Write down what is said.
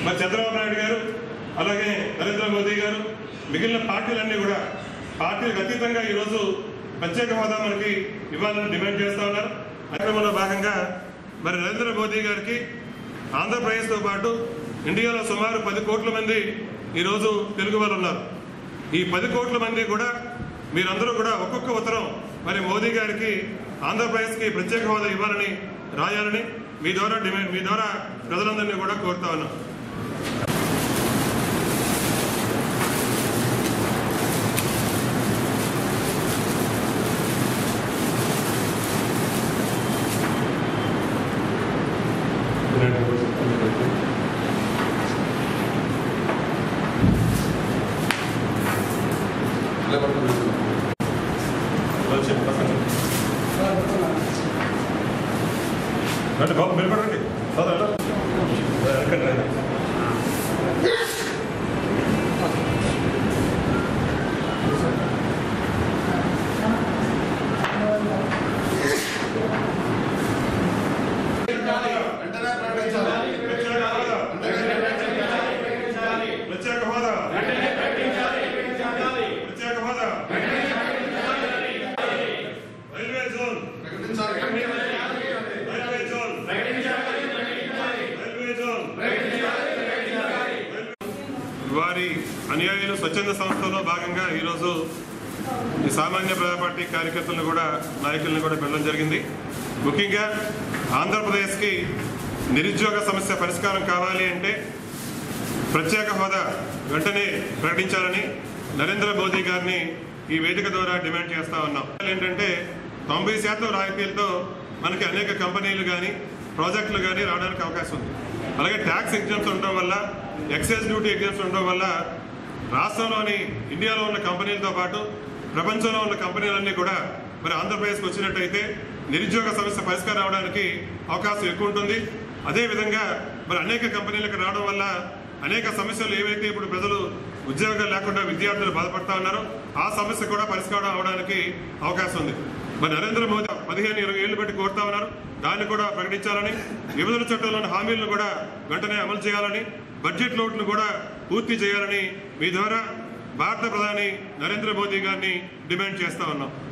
మరి చంద్రబాబు నాయుడు గారు అలాగే నరేంద్ర మోదీ గారు మిగిలిన పార్టీలన్నీ కూడా పార్టీలకు అతీతంగా ఈరోజు ప్రత్యేక హోదా మనకి ఇవ్వాలని డిమాండ్ చేస్తా ఉన్నారు కార్యక్రమంలో భాగంగా మరి నరేంద్ర మోదీ గారికి ఆంధ్రప్రదేశ్తో పాటు ఇండియాలో సుమారు పది కోట్ల మంది ఈరోజు తెలుగు వాళ్ళు ఉన్నారు ఈ పది కోట్ల మంది కూడా మీరందరూ కూడా ఒక్కొక్క ఉత్తరం మరి మోదీ గారికి ఆంధ్రప్రదేశ్కి ప్రత్యేక హోదా ఇవ్వాలని రాయాలని మీ ద్వారా డిమాండ్ మీ ద్వారా ప్రజలందరినీ కూడా కోరుతా ఉన్నాం రండి బాబు నిలబడండి సోదరు ఎక్కడ రండి ప్రత్యేక హోదా ప్రత్యేక హోదా railway zone railway zone railway zone వారి అనుయాయులు స్వచ్ఛంద సంస్థలో భాగంగా ఈరోజు ఈ సామాన్య ప్రజా పార్టీ కార్యకర్తలను కూడా నాయకులను కూడా పెట్టడం జరిగింది ముఖ్యంగా ఆంధ్రప్రదేశ్కి నిరుద్యోగ సమస్య పరిష్కారం కావాలి అంటే ప్రత్యేక హోదా వెంటనే ప్రకటించాలని నరేంద్ర మోదీ గారిని ఈ వేదిక ద్వారా డిమాండ్ చేస్తా ఉన్నాం ఏంటంటే తొంభై శాతం రాయితీలతో మనకి అనేక కంపెనీలు కానీ ప్రాజెక్టులు కానీ రావడానికి అవకాశం ఉంది అలాగే ట్యాక్స్ ఎగ్జామ్స్ ఉండడం వల్ల ఎక్సైజ్ డ్యూటీ ఎగ్జామ్స్ ఉండడం వల్ల రాష్ట్రంలోని ఇండియాలో ఉన్న కంపెనీలతో పాటు ప్రపంచంలో ఉన్న కంపెనీలన్నీ కూడా మరి ఆంధ్రప్రదేశ్కి వచ్చినట్టయితే నిరుద్యోగ సమస్య పరిష్కారం అవడానికి అవకాశం ఎక్కువ ఉంటుంది అదేవిధంగా మరి అనేక కంపెనీలకు రావడం వల్ల అనేక సమస్యలు ఏవైతే ఇప్పుడు ప్రజలు ఉద్యోగాలు లేకుండా విద్యార్థులు బాధపడతా ఉన్నారో ఆ సమస్య కూడా పరిష్కారం అవడానికి అవకాశం ఉంది మరి నరేంద్ర మోదీ పదిహేను ఇరవై ఏళ్ళు పెట్టి కోరుతా ఉన్నారు దాన్ని కూడా ప్రకటించాలని విభజన చట్టంలోని హామీలను కూడా వెంటనే అమలు చేయాలని బడ్జెట్ లోటును కూడా పూర్తి చేయాలని మీ ద్వారా భారత ప్రధాని నరేంద్ర మోదీ గారిని డిమాండ్ చేస్తా ఉన్నాం